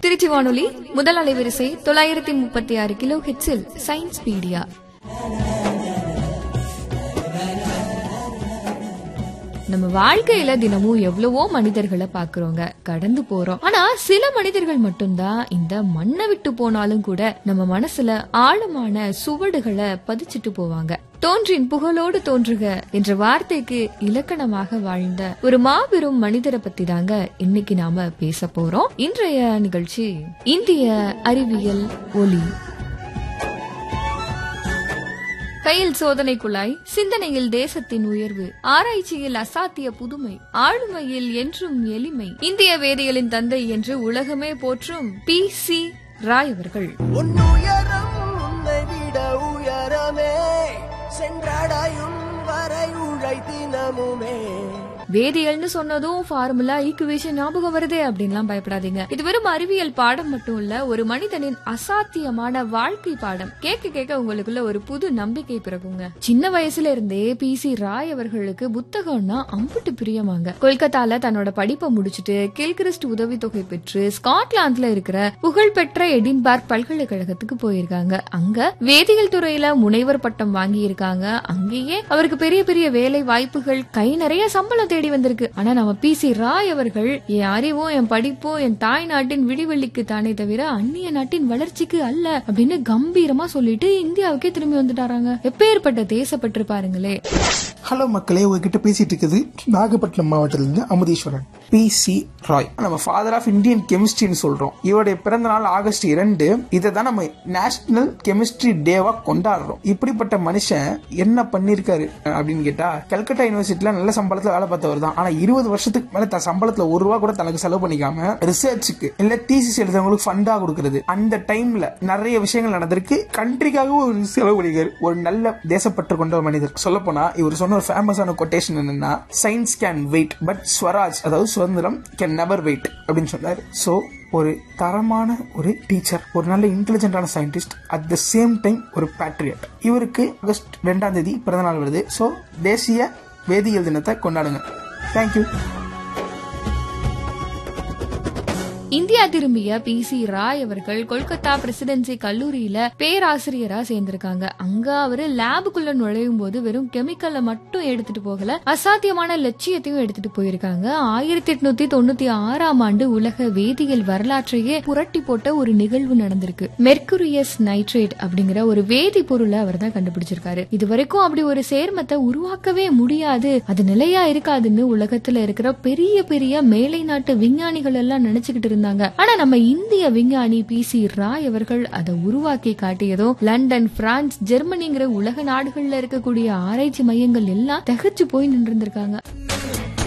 திருச்சி வானொலி முதல் அலைவரிசை தொள்ளாயிரத்தி முப்பத்தி ஆறு கிலோ ஹெட்ஸில் சயின்ஸ் பீடியா நம்ம வாழ்க்கையில தினமும் எவ்வளவோ மனிதர்களை பாக்குறோங்க கடந்து போறோம் ஆனா சில மனிதர்கள் மட்டும்தான் இந்த மண்ணை விட்டு போனாலும் கூட நம்ம மனசுல ஆழமான சுவடுகளை பதிச்சிட்டு போவாங்க தோன்றின் புகழோடு தோன்றுக என்ற வார்த்தைக்கு இலக்கணமாக வாழ்ந்த ஒரு மாபெரும் மனிதரை பத்தி தாங்க இன்னைக்கு நாம பேச போறோம் இன்றைய நிகழ்ச்சி இந்திய அறிவியல் ஒலி கையில் சோதனை குழாய் சிந்தனையில் தேசத்தின் உயர்வு ஆராய்ச்சியில் அசாத்திய புதுமை ஆளுமையில் என்றும் எளிமை இந்திய வேதியியலின் தந்தை என்று உலகமே போற்றும் பி சி ராய் அவர்கள் உன்னுயரம் உன்னை விட உயரமே சென்றடையும் வரை உழை தினமுமே வேதியியல்னு சொன்னதும் ஃபார்முலா ஈக்குவேஷன் ஞாபகம் வருதே அப்படின்லாம் பயப்படாதீங்க இது வெறும் அறிவியல் பாடம் மட்டும் இல்ல ஒரு மனிதனின் அசாத்தியமான வாழ்க்கை பாடம் கேட்க கேட்க உங்களுக்குள்ள ஒரு புது நம்பிக்கை பிறகுங்க சின்ன வயசுல இருந்தே பி சி ராய் அவர்களுக்கு புத்தகம்னா அம்புட்டு பிரியமாங்க கொல்கத்தால தன்னோட படிப்பை முடிச்சுட்டு கில்கிறிஸ்ட் உதவித்தொகை பெற்று ஸ்காட்லாந்துல இருக்கிற புகழ்பெற்ற எடின்பர்க் பல்கலைக்கழகத்துக்கு போயிருக்காங்க அங்க வேதியியல் துறையில முனைவர் பட்டம் வாங்கி இருக்காங்க அங்கேயே அவருக்கு பெரிய பெரிய வேலை வாய்ப்புகள் கை நிறைய சம்பளம் தேடி வந்திருக்கு ஆனா நம்ம பி சி ராய் அவர்கள் என் அறிவும் என் படிப்பும் என் தாய் நாட்டின் விடிவெள்ளிக்கு தானே தவிர அந்நிய நாட்டின் வளர்ச்சிக்கு அல்ல அப்படின்னு கம்பீரமா சொல்லிட்டு இந்தியாவுக்கே திரும்பி வந்துட்டாராங்க எப்பேற்பட்ட தேசப்பற்று பாருங்களே ஹலோ மக்களே உங்ககிட்ட பேசிட்டு இருக்குது நாகப்பட்டினம் மாவட்டத்திலிருந்து அமுதீஸ்வரன் பி சி ராய் நம்ம ஃபாதர் ஆஃப் இந்தியன் கெமிஸ்ட்ரின்னு சொல்றோம் இவருடைய பிறந்த நாள் ஆகஸ்ட் இரண்டு இதை தான் நம்ம நேஷனல் கெமிஸ்ட்ரி டேவா கொண்டாடுறோம் இப்படிப்பட்ட மனுஷன் என்ன பண்ணிருக்காரு அப்படின்னு கேட்டா கல்கட்டா யூனிவர்சிட்டியில நல்ல சம்பளத்துல வேலை பார்த்தவர் தான் ஆனா இருபது வருஷத்துக்கு மேல தன் சம்பளத்துல ஒரு ரூபா கூட தனக்கு செலவு பண்ணிக்காம ரிசர்ச்சுக்கு இல்ல தீசிஸ் எழுதுறவங்களுக்கு ஃபண்டா கொடுக்கறது அந்த டைம்ல நிறைய விஷயங்கள் நடந்திருக்கு கண்ட்ரிக்காக ஒரு செலவு பண்ணிருக்காரு ஒரு நல்ல தேசப்பற்று கொண்ட ஒரு மனிதர் சொல்ல போனா இவர் சொன்ன ஒரு ஃபேமஸான கொட்டேஷன் என்னன்னா science can wait but swaraj அதாவது சுதந்திரம் கேன் நெவர் வெயிட் அப்படின்னு சொன்னார் சோ ஒரு தரமான ஒரு டீச்சர் ஒரு நல்ல இன்டெலிஜென்டான scientist at the same time ஒரு பேட்ரியட் இவருக்கு ஆகஸ்ட் ரெண்டாம் தேதி பிறந்த நாள் வருது ஸோ தேசிய வேதியியல் தினத்தை கொண்டாடுங்க தேங்க்யூ இந்தியா திரும்பிய பி சி ராய் அவர்கள் கொல்கத்தா பிரசிடென்சி கல்லூரியில பேராசிரியரா சேர்ந்திருக்காங்க அங்க அவரு லேபுக்குள்ள நுழையும் போது வெறும் கெமிக்கலை மட்டும் எடுத்துட்டு போகல அசாத்தியமான லட்சியத்தையும் எடுத்துட்டு போயிருக்காங்க ஆயிரத்தி எட்நூத்தி தொண்ணூத்தி ஆறாம் ஆண்டு உலக வேதியியல் வரலாற்றையே புரட்டி போட்ட ஒரு நிகழ்வு நடந்திருக்கு மெர்குரியஸ் நைட்ரேட் அப்படிங்கிற ஒரு வேதி பொருளை அவர் தான் கண்டுபிடிச்சிருக்காரு இது வரைக்கும் அப்படி ஒரு சேர்மத்தை உருவாக்கவே முடியாது அது நிலையா இருக்காதுன்னு உலகத்துல இருக்கிற பெரிய பெரிய மேலை நாட்டு விஞ்ஞானிகள் எல்லாம் நினைச்சுக்கிட்டு இருந்தாங்க ஆனா நம்ம இந்திய விஞ்ஞானி பி சி ராய் அவர்கள் அதை உருவாக்கி காட்டியதும் லண்டன் பிரான்ஸ் ஜெர்மனிங்கிற உலக நாடுகள்ல இருக்கக்கூடிய ஆராய்ச்சி மையங்கள் எல்லாம் தகச்சு போய் நின்றிருந்திருக்காங்க